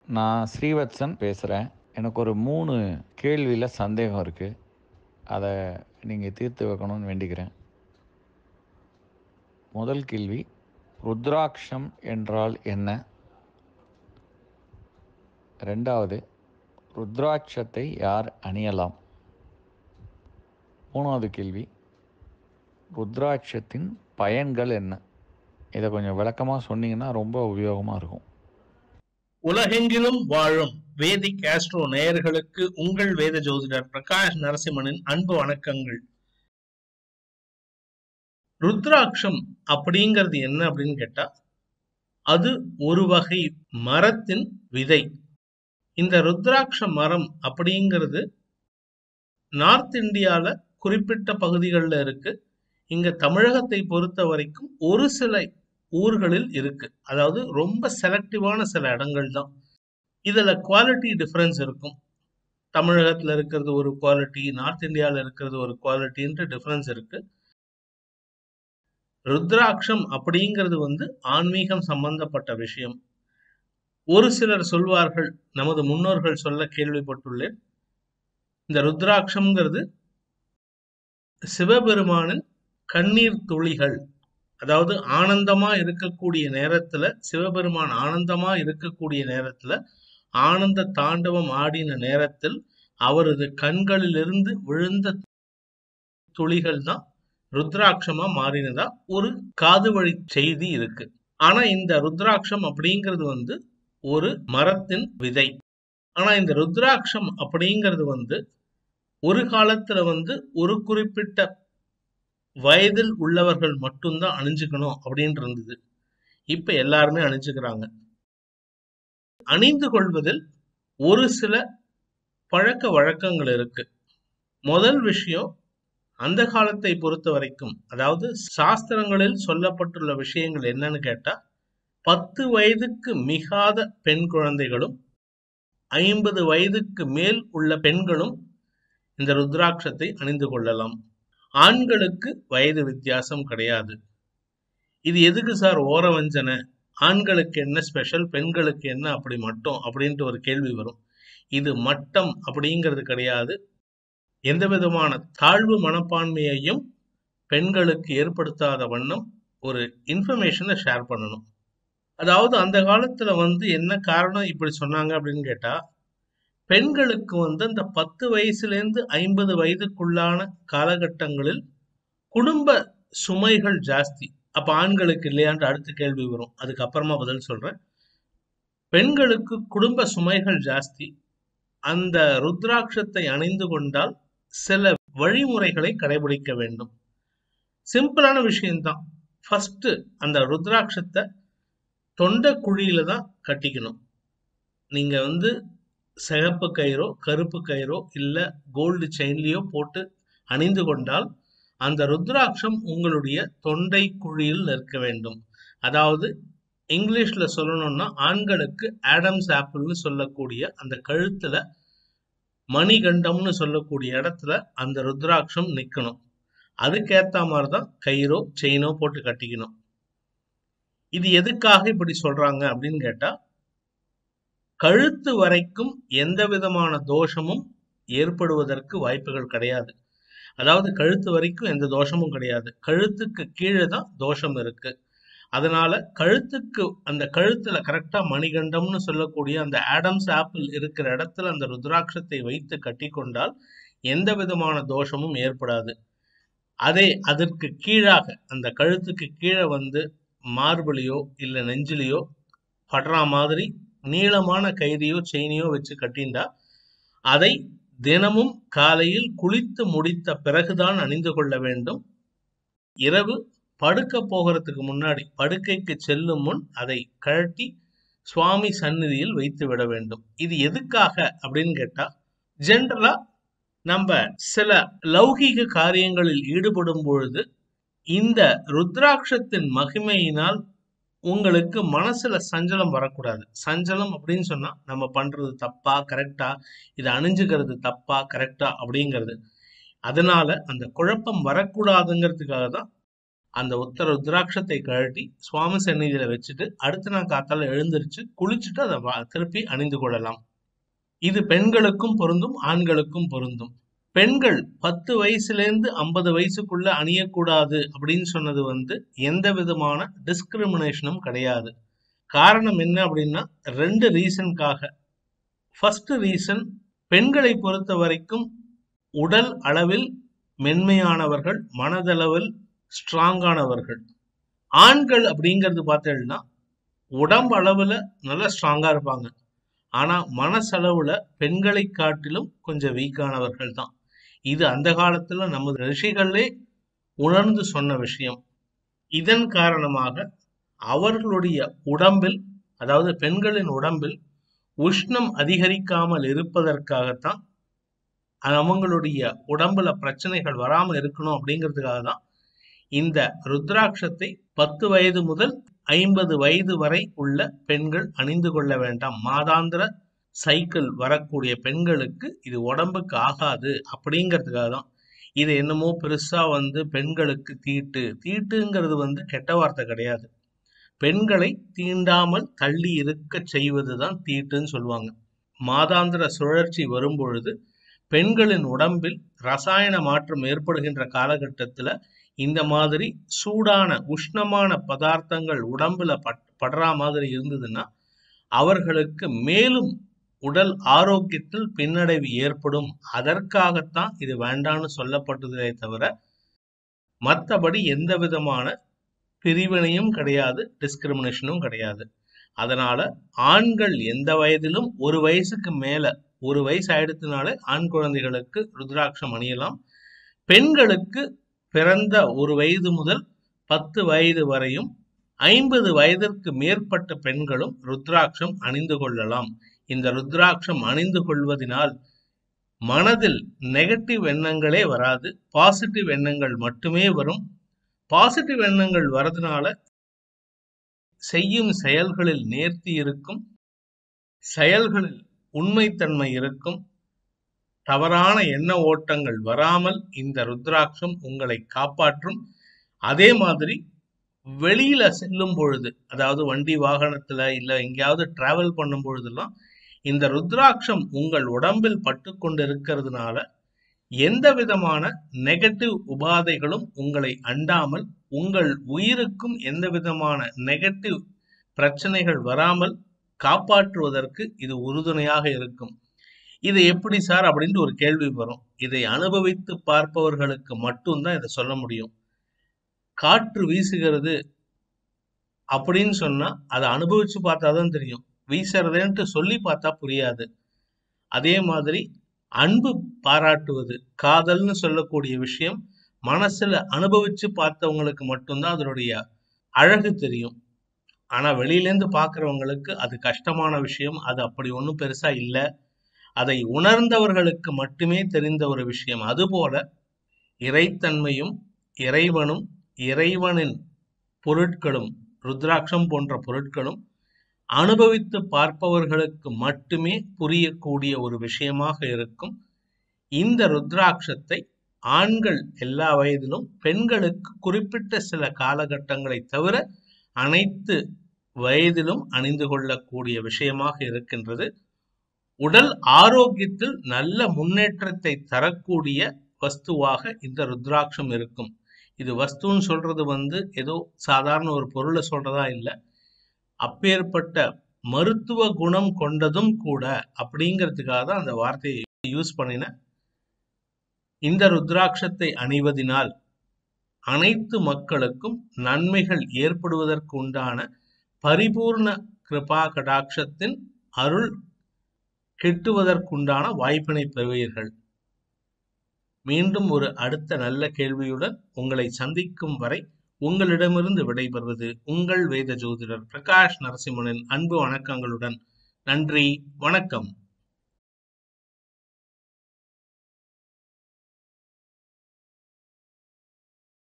நான் ஸ்ரீவத்சன் பேசுகிறேன் எனக்கு ஒரு மூணு கேள்வியில் சந்தேகம் இருக்குது அதை நீங்கள் தீர்த்து வைக்கணும்னு வேண்டிக்கிறேன் முதல் கேள்வி ருத்ராட்சம் என்றால் என்ன ரெண்டாவது ருத்ராட்சத்தை யார் அணியலாம் மூணாவது கேள்வி ருத்ராட்சத்தின் பயன்கள் என்ன இதை கொஞ்சம் விளக்கமாக சொன்னீங்கன்னா ரொம்ப உபயோகமாக இருக்கும் உலகெங்கிலும் வாழும் வேதிக் ஆஸ்ட்ரோ நேயர்களுக்கு உங்கள் வேத ஜோதிடர் பிரகாஷ் நரசிம்மனின் அன்பு வணக்கங்கள் ருத்ராட்சம் அப்படிங்கிறது என்ன அப்படின்னு கேட்டா அது ஒரு வகை மரத்தின் விதை இந்த ருத்ராட்ச மரம் அப்படிங்கிறது நார்த் இந்தியால குறிப்பிட்ட பகுதிகளில் இருக்கு இங்க தமிழகத்தை பொறுத்த வரைக்கும் ஒரு சில ஊர்களில் இருக்கு அதாவது ரொம்ப செலக்டிவான சில இடங்கள் தான் இதுல குவாலிட்டி டிஃபரன்ஸ் இருக்கும் தமிழகத்துல இருக்கிறது ஒரு குவாலிட்டி நார்த் இந்தியாவில் இருக்கிறது ஒரு குவாலிட்டின்ற டிஃபரன்ஸ் இருக்கு ருத்ராட்சம் அப்படிங்கிறது வந்து ஆன்மீகம் சம்பந்தப்பட்ட விஷயம் ஒரு சிலர் சொல்வார்கள் நமது முன்னோர்கள் சொல்ல கேள்விப்பட்டுள்ளேன் இந்த ருத்ராட்சம்ங்கிறது சிவபெருமானின் கண்ணீர் துளிகள் அதாவது ஆனந்தமா இருக்கக்கூடிய நேரத்துல சிவபெருமான் ஆனந்தமா இருக்கக்கூடிய நேரத்துல ஆனந்த தாண்டவம் ஆடின நேரத்தில் அவரது கண்களிலிருந்து விழுந்த துளிகள் தான் ருத்ராட்சமா மாறினதா ஒரு காது வழி செய்தி இருக்கு ஆனா இந்த ருத்ராட்சம் அப்படிங்கிறது வந்து ஒரு மரத்தின் விதை ஆனா இந்த ருத்ராட்சம் அப்படிங்கிறது வந்து ஒரு காலத்துல வந்து ஒரு குறிப்பிட்ட வயதில் உள்ளவர்கள் மட்டும்தான் அணிஞ்சுக்கணும் அப்படின்னு இருந்தது இப்ப எல்லாருமே அணிஞ்சுக்கிறாங்க அணிந்து கொள்வதில் ஒரு சில பழக்க வழக்கங்கள் இருக்கு முதல் விஷயம் அந்த காலத்தை பொறுத்த வரைக்கும் அதாவது சாஸ்திரங்களில் சொல்லப்பட்டுள்ள விஷயங்கள் என்னன்னு கேட்டா பத்து வயதுக்கு மிகாத பெண் குழந்தைகளும் ஐம்பது வயதுக்கு மேல் உள்ள பெண்களும் இந்த ருத்ராட்சத்தை அணிந்து கொள்ளலாம் ஆண்களுக்கு வயது வித்தியாசம் கிடையாது இது எதுக்கு சார் ஓரவஞ்சனை ஆண்களுக்கு என்ன ஸ்பெஷல் பெண்களுக்கு என்ன அப்படி மட்டும் அப்படின்ட்டு ஒரு கேள்வி வரும் இது மட்டம் அப்படிங்கிறது கிடையாது எந்த விதமான தாழ்வு மனப்பான்மையையும் பெண்களுக்கு ஏற்படுத்தாத வண்ணம் ஒரு இன்ஃபர்மேஷனை ஷேர் பண்ணணும் அதாவது அந்த காலத்துல வந்து என்ன காரணம் இப்படி சொன்னாங்க அப்படின்னு கேட்டா பெண்களுக்கு வந்து அந்த பத்து வயசுலேருந்து ஐம்பது வயதுக்குள்ளான காலகட்டங்களில் குடும்ப சுமைகள் ஜாஸ்தி அப்ப ஆண்களுக்கு இல்லையான்ற அடுத்த கேள்வி வரும் அதுக்கப்புறமா பதில் சொல்றேன் பெண்களுக்கு குடும்ப சுமைகள் ஜாஸ்தி அந்த ருத்ராட்சத்தை அணிந்து கொண்டால் சில வழிமுறைகளை கடைபிடிக்க வேண்டும் சிம்பிளான விஷயம்தான் ஃபர்ஸ்ட் அந்த ருத்ராட்சத்தை தொண்டை குழியில தான் கட்டிக்கணும் நீங்க வந்து சிகப்பு கயிறோ கருப்பு கயிறோ இல்ல கோல்டு செயின்லயோ போட்டு அணிந்து கொண்டால் அந்த ருத்ராட்சம் உங்களுடைய தொண்டை குழியில் நிற்க வேண்டும் அதாவது இங்கிலீஷ்ல சொல்லணும்னா ஆண்களுக்கு ஆடம்ஸ் ஆப்பிள்னு சொல்லக்கூடிய அந்த கழுத்துல மணிகண்டம்னு சொல்லக்கூடிய இடத்துல அந்த ருத்ராட்சம் நிக்கணும் அதுக்கேத்த மாதிரி தான் கயிறோ செயினோ போட்டு கட்டிக்கணும் இது எதுக்காக இப்படி சொல்றாங்க அப்படின்னு கேட்டா கழுத்து வரைக்கும் எந்த விதமான தோஷமும் ஏற்படுவதற்கு வாய்ப்புகள் கிடையாது அதாவது கழுத்து வரைக்கும் எந்த தோஷமும் கிடையாது கழுத்துக்கு கீழே தான் தோஷம் இருக்கு அதனால கழுத்துக்கு அந்த கழுத்துல கரெக்டா மணிகண்டம்னு சொல்லக்கூடிய அந்த ஆடம்ஸ் ஆப்பிள் இருக்கிற இடத்துல அந்த ருத்ராட்சத்தை வைத்து கட்டி கொண்டால் எந்த விதமான தோஷமும் ஏற்படாது அதே அதற்கு கீழாக அந்த கழுத்துக்கு கீழே வந்து மார்பிளையோ இல்லை நெஞ்சிலையோ படுற மாதிரி நீளமான கயிறையோ செயினையோ வச்சு கட்டிண்டா அதை தினமும் காலையில் குளித்து முடித்த பிறகுதான் அணிந்து கொள்ள வேண்டும் இரவு படுக்க போகிறதுக்கு முன்னாடி படுக்கைக்கு செல்லும் முன் அதை கழட்டி சுவாமி சந்நிதியில் வைத்து விட வேண்டும் இது எதுக்காக அப்படின்னு கேட்டா ஜென்ரலா நம்ம சில லௌகீக காரியங்களில் ஈடுபடும் பொழுது இந்த ருத்ராட்சத்தின் மகிமையினால் உங்களுக்கு மனசுல சஞ்சலம் வரக்கூடாது சஞ்சலம் அப்படின்னு சொன்னா நம்ம பண்றது தப்பா கரெக்டா இதை அணிஞ்சுக்கிறது தப்பா கரெக்டா அப்படிங்கிறது அதனால அந்த குழப்பம் வரக்கூடாதுங்கிறதுக்காக தான் அந்த உத்தர ருத்ராட்சத்தை கழட்டி சுவாமி சந்நிதியில வச்சுட்டு அடுத்த நாள் காத்தால எழுந்திருச்சு குளிச்சுட்டு அதை வா- திருப்பி அணிந்து கொள்ளலாம் இது பெண்களுக்கும் பொருந்தும் ஆண்களுக்கும் பொருந்தும் பெண்கள் பத்து வயசுல இருந்து ஐம்பது வயசுக்குள்ள அணியக்கூடாது அப்படின்னு சொன்னது வந்து எந்த விதமான டிஸ்கிரிமினேஷனும் கிடையாது காரணம் என்ன அப்படின்னா ரெண்டு ரீசனுக்காக ஃபர்ஸ்ட் ரீசன் பெண்களை பொறுத்த வரைக்கும் உடல் அளவில் மென்மையானவர்கள் மனதளவில் ஸ்ட்ராங்கானவர்கள் ஆண்கள் அப்படிங்கிறது பார்த்தீங்கன்னா உடம்பு அளவுல நல்லா ஸ்ட்ராங்கா இருப்பாங்க ஆனா மனசளவுல பெண்களை காட்டிலும் கொஞ்சம் வீக்கானவர்கள் தான் இது அந்த காலத்துல நமது ரிஷிகளே உணர்ந்து சொன்ன விஷயம் இதன் காரணமாக அவர்களுடைய உடம்பில் அதாவது பெண்களின் உடம்பில் உஷ்ணம் அதிகரிக்காமல் இருப்பதற்காகத்தான் அவங்களுடைய உடம்புல பிரச்சனைகள் வராம இருக்கணும் அப்படிங்கிறதுக்காக தான் இந்த ருத்ராட்சத்தை பத்து வயது முதல் ஐம்பது வயது வரை உள்ள பெண்கள் அணிந்து கொள்ள வேண்டாம் மாதாந்திர சைக்கிள் வரக்கூடிய பெண்களுக்கு இது உடம்புக்கு ஆகாது அப்படிங்கிறதுக்காக தான் இது என்னமோ பெருசா வந்து பெண்களுக்கு தீட்டு தீட்டுங்கிறது வந்து கெட்ட வார்த்தை கிடையாது பெண்களை தீண்டாமல் தள்ளி இருக்க செய்வதுதான் தீட்டுன்னு சொல்லுவாங்க மாதாந்திர சுழற்சி வரும்பொழுது பெண்களின் உடம்பில் ரசாயன மாற்றம் ஏற்படுகின்ற காலகட்டத்துல இந்த மாதிரி சூடான உஷ்ணமான பதார்த்தங்கள் உடம்புல பட் படுற மாதிரி இருந்ததுன்னா அவர்களுக்கு மேலும் உடல் ஆரோக்கியத்தில் பின்னடைவு ஏற்படும் அதற்காகத்தான் இது வேண்டான்னு சொல்லப்பட்டதே தவிர மற்றபடி எந்த விதமான பிரிவினையும் கிடையாது டிஸ்கிரிமினேஷனும் கிடையாது அதனால ஆண்கள் எந்த வயதிலும் ஒரு வயசுக்கு மேல ஒரு வயசு ஆயிடுத்துனாலே ஆண் குழந்தைகளுக்கு ருத்ராட்சம் அணியலாம் பெண்களுக்கு பிறந்த ஒரு வயது முதல் பத்து வயது வரையும் ஐம்பது வயதிற்கு மேற்பட்ட பெண்களும் ருத்ராட்சம் அணிந்து கொள்ளலாம் இந்த ருத்ராட்சம் அணிந்து கொள்வதனால் மனதில் நெகட்டிவ் எண்ணங்களே வராது பாசிட்டிவ் எண்ணங்கள் மட்டுமே வரும் பாசிட்டிவ் எண்ணங்கள் வரதுனால செய்யும் செயல்களில் நேர்த்தி இருக்கும் செயல்களில் உண்மைத்தன்மை இருக்கும் தவறான எண்ண ஓட்டங்கள் வராமல் இந்த ருத்ராட்சம் உங்களை காப்பாற்றும் அதே மாதிரி வெளியில செல்லும் பொழுது அதாவது வண்டி வாகனத்துல இல்ல எங்கேயாவது டிராவல் பண்ணும் பொழுதெல்லாம் இந்த ருத்ராட்சம் உங்கள் உடம்பில் பட்டு கொண்டு இருக்கிறதுனால எந்த விதமான நெகட்டிவ் உபாதைகளும் உங்களை அண்டாமல் உங்கள் உயிருக்கும் எந்த விதமான நெகட்டிவ் பிரச்சனைகள் வராமல் காப்பாற்றுவதற்கு இது உறுதுணையாக இருக்கும் இது எப்படி சார் அப்படின்ட்டு ஒரு கேள்வி வரும் இதை அனுபவித்து பார்ப்பவர்களுக்கு மட்டும்தான் இதை சொல்ல முடியும் காற்று வீசுகிறது அப்படின்னு சொன்னா அதை அனுபவிச்சு பார்த்தாதான் தெரியும் வீசுறதுன்ட்டு சொல்லி பார்த்தா புரியாது அதே மாதிரி அன்பு பாராட்டுவது காதல்னு சொல்லக்கூடிய விஷயம் மனசுல அனுபவிச்சு பார்த்தவங்களுக்கு மட்டும்தான் அதனுடைய அழகு தெரியும் ஆனா வெளியிலேருந்து பார்க்கறவங்களுக்கு அது கஷ்டமான விஷயம் அது அப்படி ஒன்றும் பெருசா இல்லை அதை உணர்ந்தவர்களுக்கு மட்டுமே தெரிந்த ஒரு விஷயம் அதுபோல இறைத்தன்மையும் இறைவனும் இறைவனின் பொருட்களும் ருத்ராட்சம் போன்ற பொருட்களும் அனுபவித்து பார்ப்பவர்களுக்கு மட்டுமே புரியக்கூடிய ஒரு விஷயமாக இருக்கும் இந்த ருத்ராட்சத்தை ஆண்கள் எல்லா வயதிலும் பெண்களுக்கு குறிப்பிட்ட சில காலகட்டங்களை தவிர அனைத்து வயதிலும் அணிந்து கொள்ளக்கூடிய விஷயமாக இருக்கின்றது உடல் ஆரோக்கியத்தில் நல்ல முன்னேற்றத்தை தரக்கூடிய வஸ்துவாக இந்த ருத்ராட்சம் இருக்கும் இது வஸ்துன்னு சொல்றது வந்து ஏதோ சாதாரண ஒரு பொருளை சொல்றதா இல்லை அப்பேற்பட்ட மருத்துவ குணம் கொண்டதும் கூட அப்படிங்கிறதுக்காக தான் அந்த வார்த்தையை யூஸ் பண்ணின இந்த ருத்ராட்சத்தை அணிவதினால் அனைத்து மக்களுக்கும் நன்மைகள் ஏற்படுவதற்கு உண்டான பரிபூர்ண கிருபா கடாட்சத்தின் அருள் கிட்டுவதற்குண்டான வாய்ப்பினை பெறுவீர்கள் மீண்டும் ஒரு அடுத்த நல்ல கேள்வியுடன் உங்களை சந்திக்கும் வரை உங்களிடமிருந்து விடைபெறுவது உங்கள் வேத ஜோதிடர் பிரகாஷ் நரசிம்மனின் அன்பு வணக்கங்களுடன் நன்றி வணக்கம்